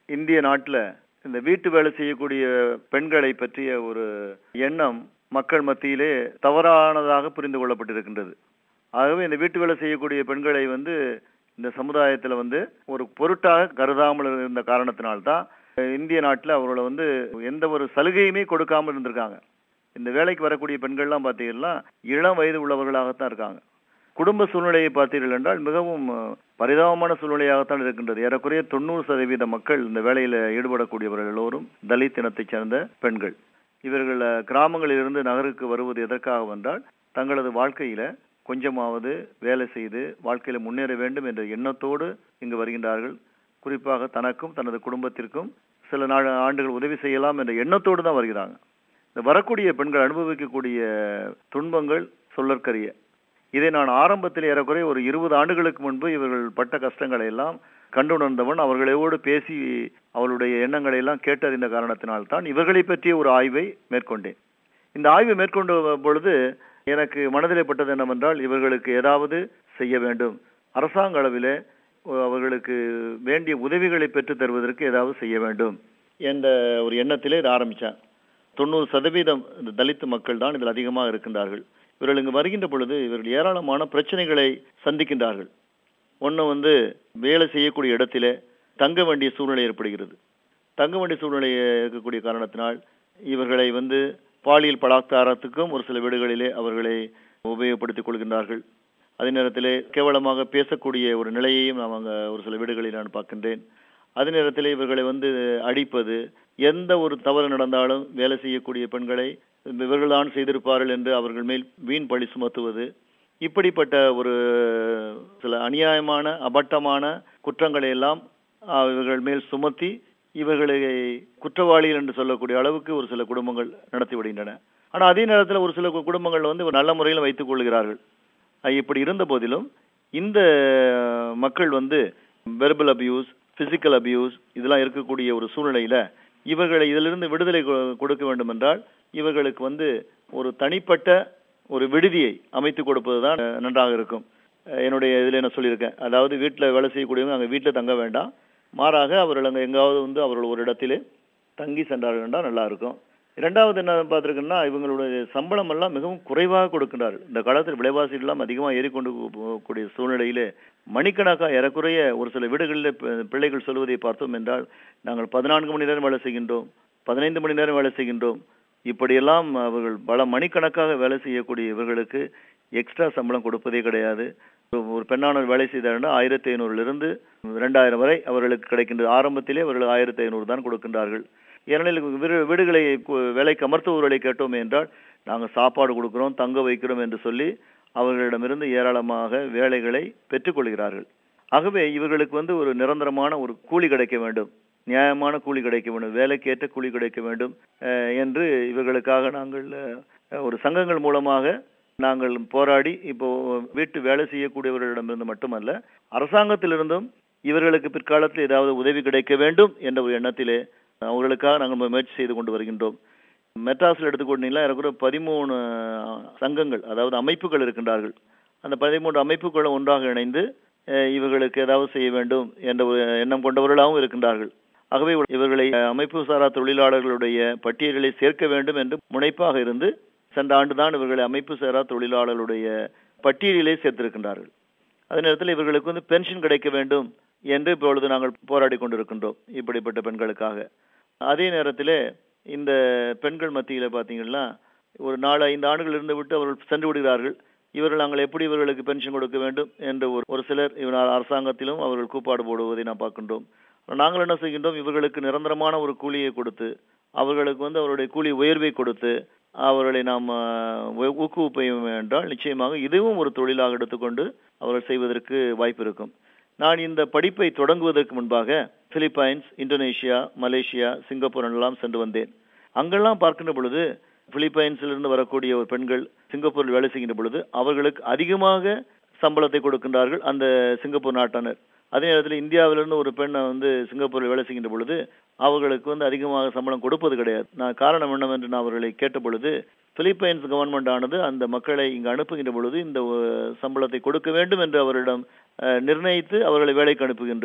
இந்திய நாட்டில் இந்த வீட்டு வேலை செய்யக்கூடிய பெண்களை பற்றிய ஒரு எண்ணம் மக்கள் மத்தியிலே தவறானதாக புரிந்து கொள்ளப்பட்டிருக்கின்றது ஆகவே இந்த வீட்டு வேலை செய்யக்கூடிய பெண்களை வந்து இந்த சமுதாயத்தில் வந்து ஒரு பொருட்டாக கருதாமல் இருந்த காரணத்தினால்தான் இந்திய நாட்டில் அவர்களை வந்து எந்த ஒரு சலுகையுமே கொடுக்காமல் இருந்திருக்காங்க இந்த வேலைக்கு வரக்கூடிய பெண்கள்லாம் பார்த்தீங்கன்னா இளம் வயது உள்ளவர்களாகத்தான் இருக்காங்க குடும்ப சூழ்நிலையை பார்த்தீர்கள் என்றால் மிகவும் பரிதாபமான சூழ்நிலையாகத்தான் இருக்கின்றது ஏறக்குறைய தொண்ணூறு சதவீத மக்கள் இந்த வேலையில் ஈடுபடக்கூடியவர்கள் எல்லோரும் தலித் இனத்தைச் சேர்ந்த பெண்கள் இவர்கள் கிராமங்களில் இருந்து நகருக்கு வருவது எதற்காக வந்தால் தங்களது வாழ்க்கையில கொஞ்சமாவது வேலை செய்து வாழ்க்கையில முன்னேற வேண்டும் என்ற எண்ணத்தோடு இங்கு வருகின்றார்கள் குறிப்பாக தனக்கும் தனது குடும்பத்திற்கும் சில நாள் ஆண்டுகள் உதவி செய்யலாம் என்ற எண்ணத்தோடு தான் வருகிறாங்க இந்த வரக்கூடிய பெண்கள் அனுபவிக்கக்கூடிய துன்பங்கள் சொல்லற்கரிய இதை நான் ஆரம்பத்தில் ஏறக்குறைய ஒரு இருபது ஆண்டுகளுக்கு முன்பு இவர்கள் பட்ட கஷ்டங்களை எல்லாம் கண்டுணர்ந்தவன் அவர்களோடு பேசி அவளுடைய எண்ணங்களை எல்லாம் கேட்டறிந்த காரணத்தினால்தான் இவர்களை பற்றிய ஒரு ஆய்வை மேற்கொண்டேன் இந்த ஆய்வை மேற்கொண்ட பொழுது எனக்கு மனதிலே பட்டது என்னவென்றால் இவர்களுக்கு ஏதாவது செய்ய வேண்டும் அரசாங்க அளவிலே அவர்களுக்கு வேண்டிய உதவிகளை பெற்று தருவதற்கு ஏதாவது செய்ய வேண்டும் என்ற ஒரு எண்ணத்திலே இதை ஆரம்பித்தேன் தொண்ணூறு சதவீதம் இந்த தலித் மக்கள் தான் இதில் அதிகமாக இருக்கின்றார்கள் இவர்கள் இங்கு வருகின்ற பொழுது இவர்கள் ஏராளமான பிரச்சனைகளை சந்திக்கின்றார்கள் ஒன்று வந்து வேலை செய்யக்கூடிய இடத்திலே தங்க வேண்டிய சூழ்நிலை ஏற்படுகிறது தங்க வேண்டிய சூழ்நிலை இருக்கக்கூடிய காரணத்தினால் இவர்களை வந்து பாலியல் பலாத்காரத்துக்கும் ஒரு சில வீடுகளிலே அவர்களை உபயோகப்படுத்திக் கொள்கின்றார்கள் அதே நேரத்திலே கேவலமாக பேசக்கூடிய ஒரு நிலையையும் நாம் அங்கே ஒரு சில வீடுகளில் நான் பார்க்கின்றேன் அதே நேரத்தில் இவர்களை வந்து அடிப்பது எந்த ஒரு தவறு நடந்தாலும் வேலை செய்யக்கூடிய பெண்களை இவர்கள்தான் செய்திருப்பார்கள் என்று அவர்கள் மேல் வீண் பழி சுமத்துவது இப்படிப்பட்ட ஒரு சில அநியாயமான அபட்டமான குற்றங்களை எல்லாம் இவர்கள் மேல் சுமத்தி இவர்களை குற்றவாளிகள் என்று சொல்லக்கூடிய அளவுக்கு ஒரு சில குடும்பங்கள் நடத்தி விடுகின்றன ஆனால் அதே நேரத்தில் ஒரு சில குடும்பங்கள் வந்து ஒரு நல்ல முறையில் வைத்துக் கொள்கிறார்கள் இப்படி இருந்த போதிலும் இந்த மக்கள் வந்து வெர்பல் அபியூஸ் பிசிக்கல் அபியூஸ் இதெல்லாம் இருக்கக்கூடிய ஒரு சூழ்நிலையில இவர்களை இதிலிருந்து விடுதலை கொடுக்க வேண்டும் என்றால் இவர்களுக்கு வந்து ஒரு தனிப்பட்ட ஒரு விடுதியை அமைத்து கொடுப்பது தான் நன்றாக இருக்கும் என்னுடைய இதில் என்ன சொல்லியிருக்கேன் அதாவது வீட்டில் வேலை செய்யக்கூடியவங்க அங்கே வீட்டில் தங்க வேண்டாம் மாறாக அவர்கள் அங்கே எங்காவது வந்து அவர்கள் ஒரு இடத்திலே தங்கி சென்றார்கள் என்றால் நல்லா இருக்கும் இரண்டாவது என்ன பார்த்துருக்குன்னா இவங்களுடைய சம்பளம் எல்லாம் மிகவும் குறைவாக கொடுக்கின்றார்கள் இந்த காலத்தில் விலைவாசி எல்லாம் அதிகமாக ஏறிக்கொண்டு போகக்கூடிய சூழ்நிலையிலே மணிக்கணக்காக ஏறக்குறைய ஒரு சில வீடுகளில் பிள்ளைகள் சொல்வதை பார்த்தோம் என்றால் நாங்கள் பதினான்கு மணி நேரம் வேலை செய்கின்றோம் பதினைந்து மணி நேரம் வேலை செய்கின்றோம் இப்படியெல்லாம் அவர்கள் பல மணிக்கணக்காக வேலை செய்யக்கூடிய இவர்களுக்கு எக்ஸ்ட்ரா சம்பளம் கொடுப்பதே கிடையாது ஒரு பெண்ணானவர் வேலை செய்தார்னா ஆயிரத்தி ஐநூறுலிருந்து ரெண்டாயிரம் வரை அவர்களுக்கு கிடைக்கின்றது ஆரம்பத்திலே அவர்கள் ஆயிரத்தி ஐநூறு தான் கொடுக்கின்றார்கள் ஏனெனில் வீடுகளை வேலைக்கு அமர்த்துபவர்களை கேட்டோம் என்றால் நாங்கள் சாப்பாடு கொடுக்கிறோம் தங்க வைக்கிறோம் என்று சொல்லி அவர்களிடமிருந்து ஏராளமாக வேலைகளை பெற்றுக்கொள்கிறார்கள் ஆகவே இவர்களுக்கு வந்து ஒரு நிரந்தரமான ஒரு கூலி கிடைக்க வேண்டும் நியாயமான கூலி கிடைக்க வேண்டும் வேலைக்கேற்ற கூலி கிடைக்க வேண்டும் என்று இவர்களுக்காக நாங்கள் ஒரு சங்கங்கள் மூலமாக நாங்கள் போராடி இப்போ வீட்டு வேலை செய்யக்கூடியவர்களிடமிருந்து மட்டுமல்ல அரசாங்கத்திலிருந்தும் இவர்களுக்கு பிற்காலத்தில் ஏதாவது உதவி கிடைக்க வேண்டும் என்ற ஒரு எண்ணத்திலே அவர்களுக்காக நாங்கள் முயற்சி செய்து கொண்டு வருகின்றோம் மெட்ராஸில் எடுத்துக்கொண்டீங்களா எனக்கு பதிமூணு சங்கங்கள் அதாவது அமைப்புகள் இருக்கின்றார்கள் அந்த பதிமூன்று அமைப்புகளும் ஒன்றாக இணைந்து இவர்களுக்கு ஏதாவது செய்ய வேண்டும் என்ற ஒரு எண்ணம் கொண்டவர்களாகவும் இருக்கின்றார்கள் ஆகவே இவர்களை அமைப்பு சாரா தொழிலாளர்களுடைய பட்டியலிலே சேர்க்க வேண்டும் என்று முனைப்பாக இருந்து சென்ற ஆண்டுதான் இவர்களை அமைப்பு சாரா தொழிலாளர்களுடைய பட்டியலிலே சேர்த்திருக்கின்றார்கள் அதே நேரத்தில் இவர்களுக்கு வந்து பென்ஷன் கிடைக்க வேண்டும் என்று இப்பொழுது நாங்கள் போராடி கொண்டிருக்கின்றோம் இப்படிப்பட்ட பெண்களுக்காக அதே நேரத்தில் இந்த பெண்கள் மத்தியில் பார்த்தீங்கன்னா ஒரு நாலு ஐந்து ஆண்டுகள் இருந்து விட்டு அவர்கள் சென்று விடுகிறார்கள் இவர்கள் நாங்கள் எப்படி இவர்களுக்கு பென்ஷன் கொடுக்க வேண்டும் என்று ஒரு ஒரு சிலர் இவனால் அரசாங்கத்திலும் அவர்கள் கூப்பாடு போடுவதை நாம் பார்க்கின்றோம் நாங்கள் என்ன செய்கின்றோம் இவர்களுக்கு நிரந்தரமான ஒரு கூலியை கொடுத்து அவர்களுக்கு வந்து அவருடைய கூலி உயர்வை கொடுத்து அவர்களை நாம் ஊக்குவிப்போம் என்றால் நிச்சயமாக இதுவும் ஒரு தொழிலாக எடுத்துக்கொண்டு அவர்கள் செய்வதற்கு வாய்ப்பு இருக்கும் நான் இந்த படிப்பை தொடங்குவதற்கு முன்பாக பிலிப்பைன்ஸ் இந்தோனேஷியா மலேசியா சிங்கப்பூர் எல்லாம் சென்று வந்தேன் அங்கெல்லாம் பார்க்கின்ற பொழுது பிலிப்பைன்ஸிலிருந்து வரக்கூடிய ஒரு பெண்கள் சிங்கப்பூரில் வேலை செய்கின்ற பொழுது அவர்களுக்கு அதிகமாக சம்பளத்தை கொடுக்கின்றார்கள் அந்த சிங்கப்பூர் நாட்டானர் அதே நேரத்தில் இந்தியாவிலிருந்து ஒரு பெண் வந்து சிங்கப்பூரில் வேலை செய்கின்ற பொழுது அவர்களுக்கு வந்து அதிகமாக சம்பளம் கொடுப்பது கிடையாது நான் காரணம் என்னவென்று நான் அவர்களை கேட்ட பொழுது பிலிப்பைன்ஸ் கவர்மெண்ட் ஆனது அந்த மக்களை இங்கு அனுப்புகின்ற பொழுது இந்த சம்பளத்தை கொடுக்க வேண்டும் என்று அவரிடம் நிர்ணயித்து அவர்களை வேலைக்கு அனுப்புகின்றது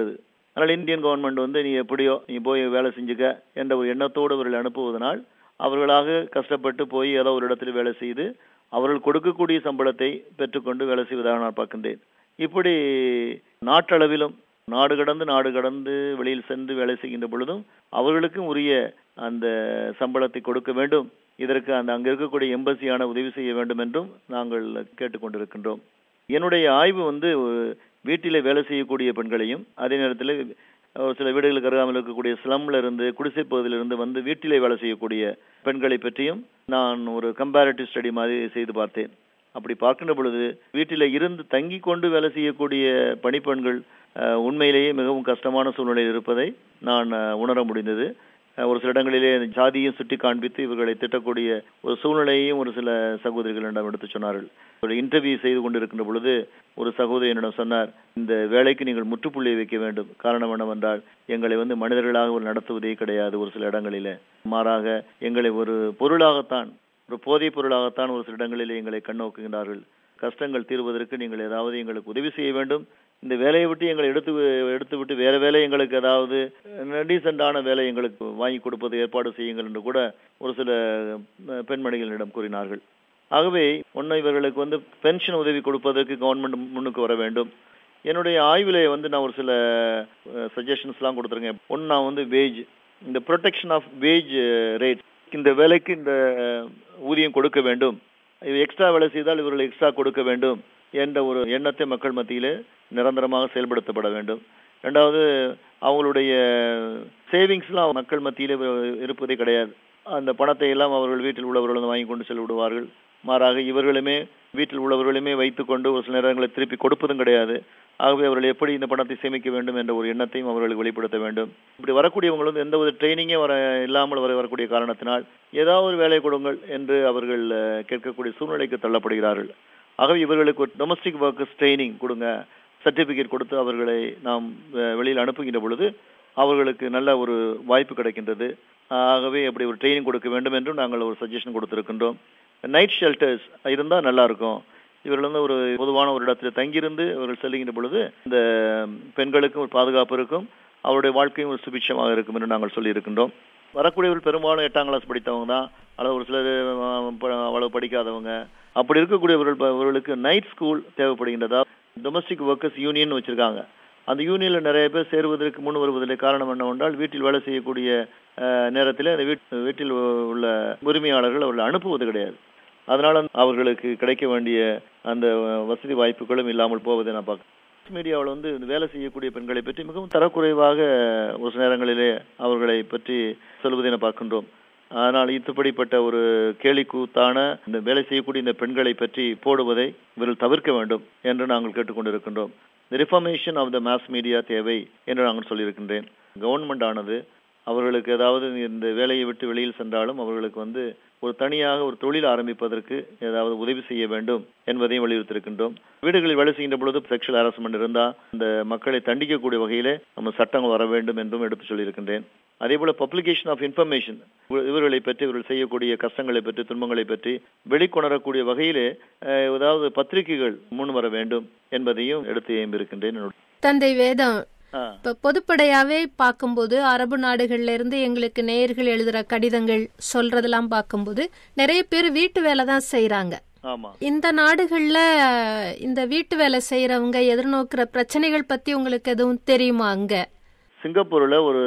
அதனால் இந்தியன் கவர்மெண்ட் வந்து நீ எப்படியோ நீ போய் வேலை செஞ்சுக்க என்ற ஒரு எண்ணத்தோடு அவர்கள் அனுப்புவதனால் அவர்களாக கஷ்டப்பட்டு போய் ஏதோ ஒரு இடத்தில் வேலை செய்து அவர்கள் கொடுக்கக்கூடிய சம்பளத்தை பெற்றுக்கொண்டு வேலை செய்வதாக நான் பார்க்கின்றேன் இப்படி நாட்டளவிலும் நாடு கடந்து நாடு கடந்து வெளியில் சென்று வேலை செய்கின்ற பொழுதும் அவர்களுக்கும் உரிய அந்த சம்பளத்தை கொடுக்க வேண்டும் இதற்கு அந்த அங்க இருக்கக்கூடிய எம்பசியான உதவி செய்ய வேண்டும் என்றும் நாங்கள் கேட்டுக்கொண்டிருக்கின்றோம் என்னுடைய ஆய்வு வந்து வீட்டிலே வேலை செய்யக்கூடிய பெண்களையும் அதே நேரத்தில் ஒரு சில வீடுகளுக்கு அருகாமல் இருக்கக்கூடிய ஸ்லம்ல இருந்து குடிசை பகுதியிலிருந்து வந்து வீட்டிலே வேலை செய்யக்கூடிய பெண்களை பற்றியும் நான் ஒரு கம்பேரிட்டிவ் ஸ்டடி மாதிரி செய்து பார்த்தேன் அப்படி பார்க்கின்ற பொழுது வீட்டில இருந்து தங்கி கொண்டு வேலை செய்யக்கூடிய பணிப்பெண்கள் உண்மையிலேயே மிகவும் கஷ்டமான சூழ்நிலையில் இருப்பதை நான் உணர முடிந்தது ஒரு சில இடங்களிலே ஜாதியும் சுட்டி காண்பித்து இவர்களை திட்டக்கூடிய ஒரு சூழ்நிலையையும் ஒரு சில சகோதரிகளிடம் எடுத்து சொன்னார்கள் ஒரு இன்டர்வியூ செய்து கொண்டிருக்கின்ற பொழுது ஒரு சகோதரி என்னிடம் சொன்னார் இந்த வேலைக்கு நீங்கள் முற்றுப்புள்ளி வைக்க வேண்டும் காரணம் என்னவென்றால் எங்களை வந்து மனிதர்களாக ஒரு நடத்துவதே கிடையாது ஒரு சில இடங்களிலே மாறாக எங்களை ஒரு பொருளாகத்தான் ஒரு போதைப் பொருளாகத்தான் ஒரு சில இடங்களிலே எங்களை கண்ணோக்குகின்றார்கள் கஷ்டங்கள் தீர்வதற்கு நீங்கள் ஏதாவது எங்களுக்கு உதவி செய்ய வேண்டும் இந்த வேலையை விட்டு எங்களை எடுத்து எடுத்து விட்டு வேற வேலை எங்களுக்கு ஏதாவது டீசெண்டான வேலை எங்களுக்கு வாங்கி கொடுப்பது ஏற்பாடு செய்யுங்கள் என்று கூட ஒரு சில பெண்மணிகளிடம் கூறினார்கள் ஆகவே ஒன்று இவர்களுக்கு வந்து பென்ஷன் உதவி கொடுப்பதற்கு கவர்மெண்ட் முன்னுக்கு வர வேண்டும் என்னுடைய ஆய்விலே வந்து நான் ஒரு சில சஜஷன்ஸ்லாம் கொடுத்துருக்கேன் ஒன்று நான் வந்து வேஜ் இந்த ப்ரொடெக்ஷன் ஆஃப் வேஜ் ரேட் இந்த வேலைக்கு இந்த ஊதியம் கொடுக்க வேண்டும் இது எக்ஸ்ட்ரா வேலை செய்தால் இவர்கள் எக்ஸ்ட்ரா கொடுக்க வேண்டும் என்ற ஒரு எண்ணத்தை மக்கள் மத்தியிலே நிரந்தரமாக செயல்படுத்தப்பட வேண்டும் ரெண்டாவது அவங்களுடைய சேவிங்ஸ்லாம் மக்கள் மத்தியிலே இருப்பதே கிடையாது அந்த பணத்தை எல்லாம் அவர்கள் வீட்டில் உள்ளவர்கள் வாங்கி கொண்டு சென்று விடுவார்கள் மாறாக இவர்களுமே வீட்டில் உள்ளவர்களுமே வைத்துக்கொண்டு ஒரு சில நேரங்களில் திருப்பி கொடுப்பதும் கிடையாது ஆகவே அவர்கள் எப்படி இந்த பணத்தை சேமிக்க வேண்டும் என்ற ஒரு எண்ணத்தையும் அவர்களுக்கு வெளிப்படுத்த வேண்டும் இப்படி வரக்கூடியவங்க வந்து எந்த ஒரு ட்ரைனிங்கே வர இல்லாமல் வர வரக்கூடிய காரணத்தினால் ஏதாவது ஒரு வேலை கொடுங்கள் என்று அவர்கள் கேட்கக்கூடிய சூழ்நிலைக்கு தள்ளப்படுகிறார்கள் ஆகவே இவர்களுக்கு ஒரு டொமஸ்டிக் ஒர்க்கர்ஸ் ட்ரைனிங் கொடுங்க சர்டிபிகேட் கொடுத்து அவர்களை நாம் வெளியில் அனுப்புகின்ற பொழுது அவர்களுக்கு நல்ல ஒரு வாய்ப்பு கிடைக்கின்றது ஆகவே அப்படி ஒரு ட்ரைனிங் கொடுக்க வேண்டும் என்றும் நாங்கள் ஒரு சஜஷன் கொடுத்திருக்கின்றோம் நைட் ஷெல்டர்ஸ் இருந்தால் நல்லா இருக்கும் இவர்கள் வந்து ஒரு பொதுவான ஒரு இடத்துல தங்கியிருந்து அவர்கள் செல்லுகின்ற பொழுது இந்த பெண்களுக்கும் ஒரு பாதுகாப்பு இருக்கும் அவருடைய வாழ்க்கையும் ஒரு சுபிட்சமாக இருக்கும் என்று நாங்கள் சொல்லி இருக்கின்றோம் வரக்கூடியவர்கள் பெரும்பாலும் எட்டாம் கிளாஸ் படித்தவங்க தான் அல்லது ஒரு சிலர் அவ்வளவு படிக்காதவங்க அப்படி இருக்கக்கூடியவர்கள் அவர்களுக்கு நைட் ஸ்கூல் தேவைப்படுகின்றதா டொமஸ்டிக் ஒர்க்கர்ஸ் யூனியன் வச்சிருக்காங்க அந்த யூனியன்ல நிறைய பேர் சேருவதற்கு முன் வருவதில்லை காரணம் என்னவென்றால் வீட்டில் வேலை செய்யக்கூடிய நேரத்தில் அந்த வீட்டில் உள்ள உரிமையாளர்கள் அவர்கள் அனுப்புவது கிடையாது அதனால அவர்களுக்கு கிடைக்க வேண்டிய அந்த வசதி வாய்ப்புகளும் இல்லாமல் போவதை நான் பார்க்க மீடியாவில் வந்து வேலை செய்யக்கூடிய பெண்களை பற்றி மிகவும் தரக்குறைவாக ஒரு சில நேரங்களிலே அவர்களை பற்றி சொல்வதை நான் பார்க்கின்றோம் ஆனால் இதுபடிப்பட்ட ஒரு கேலி கூத்தான இந்த வேலை செய்யக்கூடிய இந்த பெண்களை பற்றி போடுவதை இவர்கள் தவிர்க்க வேண்டும் என்று நாங்கள் கேட்டுக்கொண்டிருக்கின்றோம் reformation of the mass media தேவை என்று நாங்கள் சொல்லியிருக்கின்றேன் கவர்மெண்ட் ஆனது அவர்களுக்கு ஏதாவது இந்த வேலையை விட்டு வெளியில் சென்றாலும் அவர்களுக்கு வந்து ஒரு தனியாக ஒரு தொழில் ஆரம்பிப்பதற்கு ஏதாவது உதவி செய்ய வேண்டும் என்பதையும் வலியுறுத்தியிருக்கின்றோம் வீடுகளில் வேலை செய்கின்ற பொழுது செக்ஷுவல் ஹராஸ்மெண்ட் இருந்தால் இந்த மக்களை தண்டிக்கக்கூடிய வகையிலே நம்ம சட்டங்கள் வர வேண்டும் என்றும் எடுத்து சொல்லியிருக்கின்றேன் அதே போல பப்ளிகேஷன் ஆஃப் இன்ஃபர்மேஷன் இவர்களை பற்றி இவர்கள் செய்யக்கூடிய கஷ்டங்களை பற்றி துன்பங்களை பற்றி வெளிக்கொணரக்கூடிய வகையிலே ஏதாவது பத்திரிகைகள் முன் வர வேண்டும் என்பதையும் எடுத்து ஏம்பிருக்கின்றேன் தந்தை வேதம் இப்ப பொதுப்படையாவே பார்க்கும்போது அரபு நாடுகள்ல இருந்து எங்களுக்கு நேயர்கள் எழுதுற கடிதங்கள் சொல்றதெல்லாம் பார்க்கும்போது நிறைய பேர் வீட்டு வேலை தான் செய்யறாங்க இந்த நாடுகள்ல இந்த வீட்டு வேலை செய்யறவங்க எதிர்நோக்கிற பிரச்சனைகள் பத்தி உங்களுக்கு எதுவும் தெரியுமா அங்க சிங்கப்பூர்ல ஒரு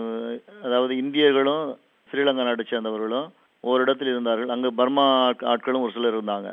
அதாவது இந்தியர்களும் ஸ்ரீலங்கா நாட்டை சேர்ந்தவர்களும் ஒரு இடத்தில் இருந்தார்கள் அங்கு பர்மா ஆட்களும் ஒரு சிலர் இருந்தாங்க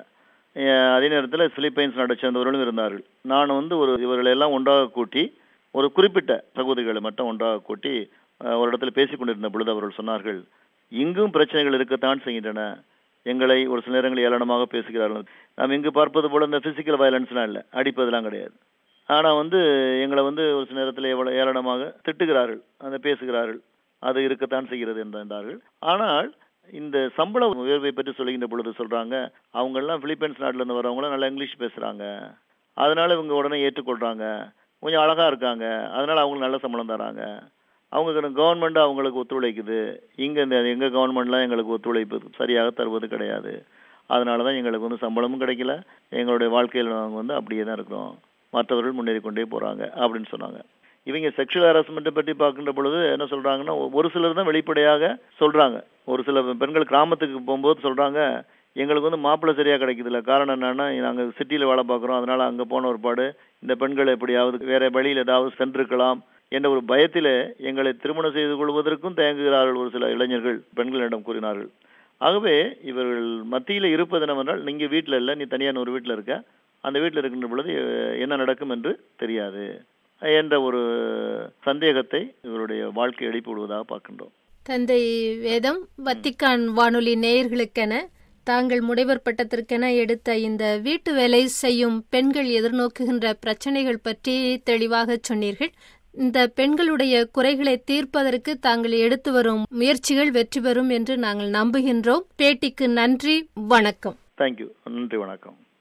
அதே நேரத்தில் பிலிப்பைன்ஸ் நாட்டை சேர்ந்தவர்களும் இருந்தார்கள் நான் வந்து ஒரு இவர்களை எல்லாம் ஒன்றாக கூட்டி ஒரு குறிப்பிட்ட சகோதரிகளை மட்டும் ஒன்றாக கூட்டி ஒரு இடத்துல பேசிக் கொண்டிருந்த பொழுது அவர்கள் சொன்னார்கள் இங்கும் பிரச்சனைகள் இருக்கத்தான் செய்கின்றன எங்களை ஒரு சில நேரங்களில் ஏளனமாக பேசுகிறார்கள் நாம் இங்கு பார்ப்பது போல இந்த பிசிக்கல் வயலன்ஸ்லாம் இல்லை அடிப்பதெல்லாம் கிடையாது ஆனால் வந்து எங்களை வந்து ஒரு சில நேரத்தில் எவ்வளோ ஏளனமாக திட்டுகிறார்கள் அந்த பேசுகிறார்கள் அது இருக்கத்தான் செய்கிறது என்றார்கள் ஆனால் இந்த சம்பள உயர்வை பற்றி சொல்லுகின்ற பொழுது சொல்றாங்க அவங்க எல்லாம் பிலிப்பைன்ஸ் நாட்டில இருந்து வரவங்களும் நல்லா இங்கிலீஷ் பேசுறாங்க அதனால இவங்க உடனே ஏற்றுக்கொள்றாங்க கொஞ்சம் அழகா இருக்காங்க அதனால அவங்களுக்கு நல்ல சம்பளம் தராங்க அவங்க கவர்மெண்ட் அவங்களுக்கு ஒத்துழைக்குது இங்க இந்த எங்க கவர்மெண்ட்லாம் எங்களுக்கு ஒத்துழைப்பு சரியாக தருவது கிடையாது அதனால தான் எங்களுக்கு வந்து சம்பளமும் கிடைக்கல எங்களுடைய வாழ்க்கையில் நாங்கள் வந்து அப்படியே தான் இருக்கிறோம் மற்றவர்கள் முன்னேறி கொண்டே போறாங்க அப்படின்னு சொன்னாங்க இவங்க செக்ஷுவல் ஹராஸ்மெண்ட்டை பற்றி பார்க்கின்ற பொழுது என்ன சொல்றாங்கன்னா ஒரு சிலர் தான் வெளிப்படையாக சொல்றாங்க ஒரு சில பெண்கள் கிராமத்துக்கு போகும்போது சொல்றாங்க எங்களுக்கு வந்து மாப்பிள்ளை சரியா கிடைக்குதுல்ல காரணம் என்னன்னா நாங்க சிட்டியில வேலை பார்க்குறோம் அதனால அங்க போன ஒரு பாடு இந்த பெண்கள் எப்படியாவது வேற வழியில் ஏதாவது சென்றிருக்கலாம் என்ற ஒரு பயத்திலே எங்களை திருமணம் செய்து கொள்வதற்கும் தயங்குகிறார்கள் ஒரு சில இளைஞர்கள் பெண்களிடம் கூறினார்கள் ஆகவே இவர்கள் மத்தியில் இருப்பது என்னவென்றால் நீங்க வீட்டில் இல்லை நீ தனியான ஒரு வீட்டில் இருக்க அந்த வீட்டில் இருக்கின்ற பொழுது என்ன நடக்கும் என்று தெரியாது என்ற ஒரு சந்தேகத்தை இவருடைய வாழ்க்கை எழுப்பி விடுவதாக பார்க்கின்றோம் தந்தை வேதம் வத்திக்கான் வானொலி நேயர்களுக்கென தாங்கள் முனைவர் பட்டத்திற்கென எடுத்த இந்த வீட்டு வேலை செய்யும் பெண்கள் எதிர்நோக்குகின்ற பிரச்சனைகள் பற்றி தெளிவாக சொன்னீர்கள் இந்த பெண்களுடைய குறைகளை தீர்ப்பதற்கு தாங்கள் எடுத்து வரும் முயற்சிகள் வெற்றி பெறும் என்று நாங்கள் நம்புகின்றோம் பேட்டிக்கு நன்றி வணக்கம் தேங்க்யூ நன்றி வணக்கம்